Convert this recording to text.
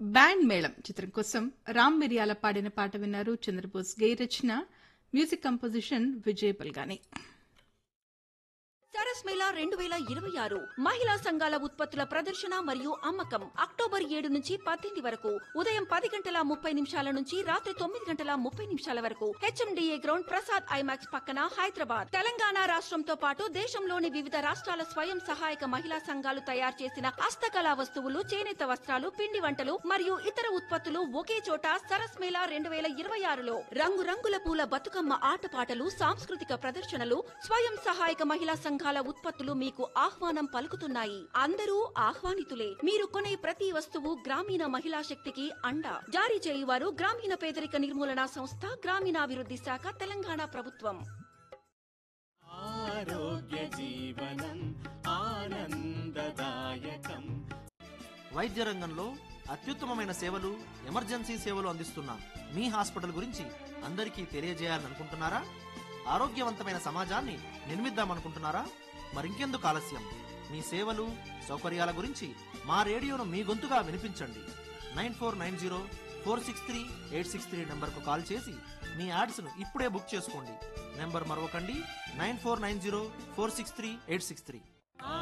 band మేళం చిత్రం కోసం రామ్ మిరియాల పాడిన పాట విన్నారు చంద్రబోస్ గై రచన మ్యూజిక్ కంపోజిషన్ విజయ్ బల్గాని సరస్ మేళా రెండు వేల ఇరవై ఆరు మహిళా సంఘాల ఉత్పత్తుల ప్రదర్శన మరియు అమ్మకం అక్టోబర్ ఏడు నుంచి పద్దెనిమిది వరకు ఉదయం పది గంటల ముప్పై నిమిషాల నుంచి రాత్రి తొమ్మిది గంటల ముప్పై నిమిషాల వరకు హెచ్ఎండిఏ గ్రౌండ్ ప్రసాద్ ఐమాక్స్ పక్కన హైదరాబాద్ తెలంగాణ రాష్ట్రంతో పాటు దేశంలోని వివిధ రాష్ట్రాల స్వయం సహాయక మహిళా సంఘాలు తయారు చేసిన హస్తకళా వస్తువులు చేనేత వస్త్రాలు పిండి వంటలు మరియు ఇతర ఉత్పత్తులు ఒకే చోట సరస్ మేళా రెండు వేల ఇరవై ఆరులో రంగురంగుల పూల బతుకమ్మ ఆటపాటలు సాంస్కృతిక ప్రదర్శనలు స్వయం సహాయక మహిళా సంఘాల ఉత్పత్తులు మీకు ఆహ్వానం పలుకుతున్నాయి అందరూ ఆహ్వానితులే మీరు కొనే ప్రతి వస్తువు గ్రామీణ మహిళా శక్తికి అండ జారీ చేయువారు గ్రామీణ పేదరిక నిర్మూలన సంస్థ గ్రామీణాభివృద్ధి శాఖ తెలంగాణ ప్రభుత్వం ఆరోగ్య జీవనం ఆనందదాయకం వైద్య రంగంలో అత్యుత్తమమైన సేవలు ఎమర్జెన్సీ సేవలు అందిస్తున్న మీ హాస్పిటల్ గురించి అందరికీ తెలియజేయాలని అనుకుంటున్నారా ఆరోగ్యవంతమైన సమాజాన్ని నిర్మిద్దామనుకుంటున్నారా మరింకెందుకు ఆలస్యం మీ సేవలు సౌకర్యాల గురించి మా రేడియోను మీ గొంతుగా వినిపించండి nine four nine zero four six three eight six three నెంబర్కు కాల్ చేసి మీ యాడ్స్ను ఇప్పుడే బుక్ చేసుకోండి నెంబర్ మరొకండి nine four nine zero four six three eight six three